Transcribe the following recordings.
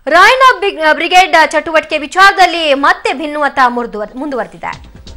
Rayanna ಬ್ರಿಗ್- brigade ಚಟುವಟಿಕೆ ವಿಚಾರದಲ್ಲಿ ಮತ್ತೆ ಭಿನ್ನಮತ ಮುರಿದು ಮುಂದುವರೆದಿದೆ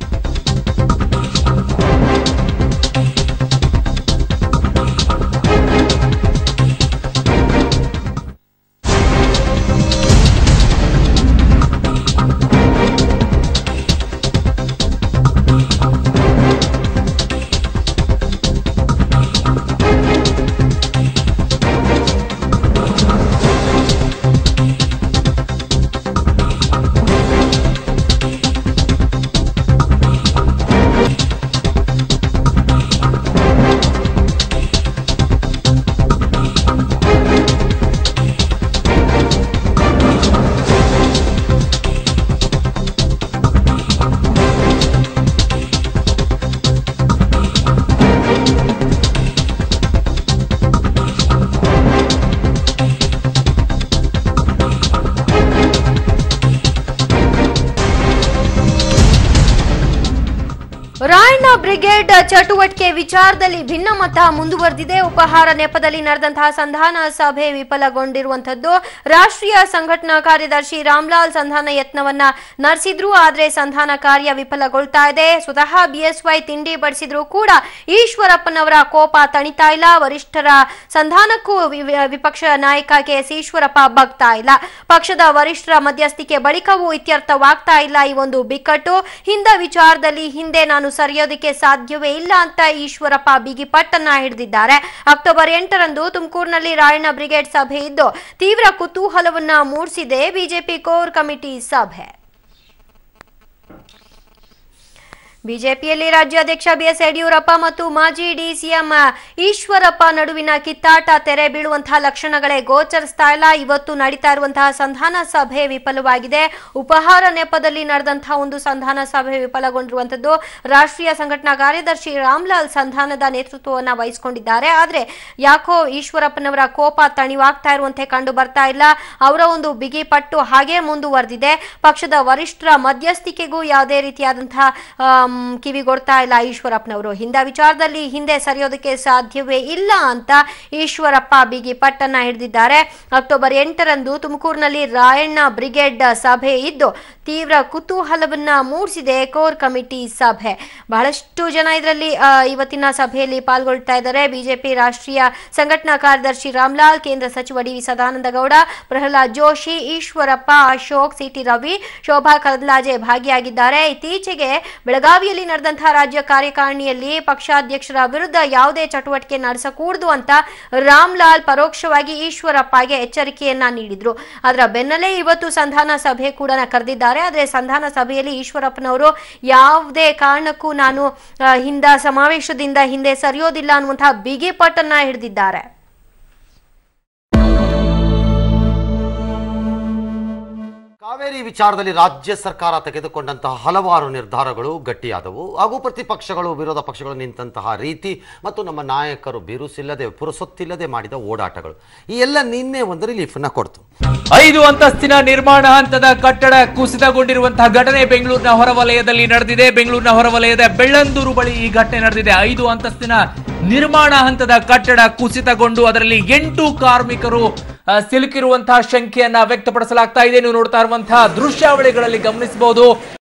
ರಾಯಣ್ಣ ಬ್ರಿಗೇಡ್ ಚಟುವಟಿಕೆ ವಿಚಾರದಲ್ಲಿ ಭಿನ್ನಮತ ಮುಂದುವರೆದಿದೆ ಉಪಹಾರ ನೆಪದಲ್ಲಿ ನಡೆದಂತಹ ಸಂಧಾನ ಸಭೆ ವಿಫಲಗೊಂಡಿರುವಂತದ್ದು ರಾಷ್ಟ್ರೀಯ ಸಂಘಟನಾ ಕಾರ್ಯದರ್ಶಿ ರಾಮ್ಲಾಲ್ ಸಂಧಾನ ಯತ್ನವನ್ನ ನಡೆಸಿದ್ರು ಆದ್ರೆ ಸಂಧಾನ ಕಾರ್ಯ ವಿಫಲಗೊಳ್ತಾ ಇದೆ ಸ್ವತಃ ಬಿಎಸ್ವೈ ತಿಂಡಿ ಬಡಿಸಿದ್ರು ಕೂಡ ಈಶ್ವರಪ್ಪನವರ ಕೋಪ ತಣಿತಾ ಇಲ್ಲ ವರಿಷ್ಠರ ಸಂಧಾನಕ್ಕೂ ವಿ- ವಿ- ವಿಪಕ್ಷ ನಾಯಕ ಕೆಎಸ್ ಈಶ್ವರಪ್ಪ ಬಗ್ತಾ ಇಲ್ಲ ಪಕ್ಷದ ವರಿಷ್ಠರ ಮಧ್ಯಸ್ಥಿಕೆ ಬಳಿಕವೂ ಇತ್ಯರ್ಥವಾಗ್ತಾ ಇಲ್ಲ ಈ ಒಂದು ಬಿಕ್ಕಟ್ಟು ಹಿಂದ ವಿಚಾರದಲ್ಲಿ ಹಿಂದೆ ನಾನು ಸರಿಯೋದಕ್ಕೆ ಸಾಧ್ಯವೇ ಇಲ್ಲ ಅಂತ ಈಶ್ವರಪ್ಪ ಬಿಗಿಪಟ್ಟನ್ನ ಹಿಡಿದಿದ್ದಾರೆ ಅಕ್ಟೋಬರ್ ಎಂಟರಂದು ತುಮಕೂರಿನಲ್ಲಿ ರಾಯಣ್ಣ ಬ್ರಿಗೇಡ್ ಸಭೆ ಇದ್ದು ತೀವ್ರ ಕುತೂಹಲವನ್ನ ಮೂಡಿಸಿದೆ ಬಿಜೆಪಿ ಕೋರ್ ಕಮಿಟಿ ಸಭೆ ಬಿಜೆಪಿಯಲ್ಲಿ ರಾಜ್ಯಾಧ್ಯಕ್ಷ ಬಿಎಸ್ ಯಡಿಯೂರಪ್ಪ ಮತ್ತು ಮಾಜಿ ಡಿಸಿಎಂ ಈಶ್ವರಪ್ಪ ನಡುವಿನ ಕಿತ್ತಾಟ ತೆರೆ ಬೀಳುವಂತಹ ಲಕ್ಷಣಗಳೇ ಗೋಚರಿಸ್ತಾ ಇಲ್ಲ ಇವತ್ತು ನಡೀತಾ ಇರುವಂತಹ ಸಂಧಾನ ಸಭೆ ವಿಫಲವಾಗಿದೆ ಉಪಹಾರ ನೆಪದಲ್ಲಿ ನಡೆದಂತಹ ಒಂದು ಸಂಧಾನ ಸಭೆ ವಿಫಲಗೊಂಡಿರುವಂತದ್ದು ರಾಷ್ಟ್ರೀಯ ಸಂಘಟನಾ ಕಾರ್ಯದರ್ಶಿ ರಾಮ್ಲಾಲ್ ಸಂಧಾನದ ನೇತೃತ್ವವನ್ನ ವಹಿಸಿಕೊಂಡಿದ್ದಾರೆ ಆದ್ರೆ ಯಾಕೋ ಈಶ್ವರಪ್ಪನವರ ಕೋಪ ತಣಿವಾಗ್ತಾ ಇರುವಂತೆ ಕಂಡು ಬರ್ತಾ ಇಲ್ಲ ಅವರ ಒಂದು ಬಿಗಿ ಪಟ್ಟು ಹಾಗೆ ಮುಂದುವರೆದಿದೆ ಪಕ್ಷದ ವರಿಷ್ಠರ ಮಧ್ಯಸ್ಥಿಕೆಗೂ ಯಾವುದೇ ರೀತಿಯಾದಂತಹ ಆಮ್, ಕಿವಿಗೊಡ್ತಾ ಇಲ್ಲ ಈಶ್ವರಪ್ಪನವರು ಹಿಂದ ವಿಚಾರದಲ್ಲಿ ಹಿಂದೆ ಸರಿಯೋದಕ್ಕೆ ಸಾಧ್ಯವೇ ಇಲ್ಲ ಅಂತ ಈಶ್ವರಪ್ಪ ಬಿಗಿ ಪಟ್ಟನ್ನ ಹಿಡಿದಿದ್ದಾರೆ ಅಕ್ಟೋಬರ್ ಎಂಟರಂದು ತುಮಕೂರಿನಲ್ಲಿ ರಾಯಣ್ಣ ಬ್ರಿಗೇಡ್ ಸಭೆ ಇದ್ದು ತೀವ್ರ ಕುತೂಹಲವನ್ನ ಮೂಡಿಸಿದೆ ಕೋರ್ ಕಮಿಟಿ ಸಭೆ ಬಹಳಷ್ಟು ಜನ ಇದರಲ್ಲಿ ಆ, ಇವತ್ತಿನ ಸಭೆಯಲ್ಲಿ ಪಾಲ್ಗೊಳ್ತಾ ಇದ್ದಾರೆ ಬಿಜೆಪಿ ರಾಷ್ಟ್ರೀಯ ಸಂಘಟನಾ ಕಾರ್ಯದರ್ಶಿ ರಾಮ್ಲಾಲ್ ಕೇಂದ್ರ ಸಚಿವ D V Sadananda Gowda Pralhad Joshi Eshwarappa Ashok CT Ravi Shobha Karandlaje ಭಾಗಿಯಾಗಿದ್ದಾರೆ ಇತ್ತೀಚೆಗೆ ಬೆಳಗಾವಿಯಲ್ಲಿ ನಡೆದಂತಹ ರಾಜ್ಯ ಕಾರ್ಯಕಾರಿಣಿಯಲ್ಲಿ ಪಕ್ಷಾಧ್ಯಕ್ಷರ ವಿರುದ್ಧ ಯಾವುದೇ ಚಟುವಟಿಕೆ ನಡೆಸಕೂಡದು ಅಂತ ರಾಮ್ಲಾಲ್ ಪರೋಕ್ಷವಾಗಿ ಈಶ್ವರಪ್ಪಗೆ ಎಚ್ಚರಿಕೆಯನ್ನ ನೀಡಿದ್ರು ಅದರ ಬೆನ್ನಲ್ಲೇ ಇವತ್ತು ಸಂಧಾನ ಸಭೆ ಕೂಡ ಕರೆದಿದ್ದಾರೆ ಆದರೆ ಸಂಧಾನ ಸಭೆಯಲ್ಲಿ ಈಶ್ವರಪ್ಪನವರು ಯಾವುದೇ ಕಾರಣಕ್ಕೂ ನಾನು ಆ, ಹಿಂದ ಸಮಾವೇಶದಿಂದ ಹಿಂದೆ ಸರಿಯೋದಿಲ್ಲ ಅನ್ನುವಂತಹ ಬಿಗಿ ಪಟ್ಟನ್ನ ಹಿಡಿದಿದ್ದಾರೆ ಕಾವೇರಿ ವಿಚಾರದಲ್ಲಿ ರಾಜ್ಯ ಸರ್ಕಾರ ತೆಗೆದುಕೊಂಡಂತಹ ಹಲವಾರು ನಿರ್ಧಾರಗಳು ಗಟ್ಟಿಯಾದವು ಹಾಗೂ ಪ್ರತಿಪಕ್ಷಗಳು ವಿರೋಧ ಪಕ್ಷಗಳು ನಿಂತಹ ರೀತಿ ಮತ್ತು ನಮ್ಮ ನಾಯಕರು ಬಿರುಸಿಲ್ಲದೆ ಪುರಸೊತ್ತಿಲ್ಲದೆ ಮಾಡಿದ ಓಡಾಟಗಳು ಈ ಎಲ್ಲ ನಿನ್ನೆ ಒಂದು ರಿಲೀಫ್ ನ ಕೊಡ್ತು ಐದು ಅಂತಸ್ತಿನ ನಿರ್ಮಾಣ ಹಂತದ ಕಟ್ಟಡ ಕುಸಿತಗೊಂಡಿರುವಂತಹ ಘಟನೆ ಬೆಂಗಳೂರಿನ ಹೊರವಲಯದಲ್ಲಿ ನಡೆದಿದೆ ಬೆಂಗಳೂರಿನ ಹೊರವಲಯದ ಬೆಳ್ಳಂದೂರು ಬಳಿ ಈ ಘಟನೆ ನಡೆದಿದೆ ಐದು ಅಂತಸ್ತಿನ ನಿರ್ಮಾಣ ಹಂತದ ಕಟ್ಟಡ ಕುಸಿತಗೊಂಡು ಅದರಲ್ಲಿ ಎಂಟು ಕಾರ್ಮಿಕರು ಆ, ಸಿಲುಕಿರುವಂತಹ ಶಂಕೆಯನ್ನ ವ್ಯಕ್ತಪಡಿಸಲಾಗ್ತಾ ಇದೆ ನೀವು ನೋಡ್ತಾ ಇರುವಂತಹ ದೃಶ್ಯಾವಳಿಗಳಲ್ಲಿ ಗಮನಿಸಬಹುದು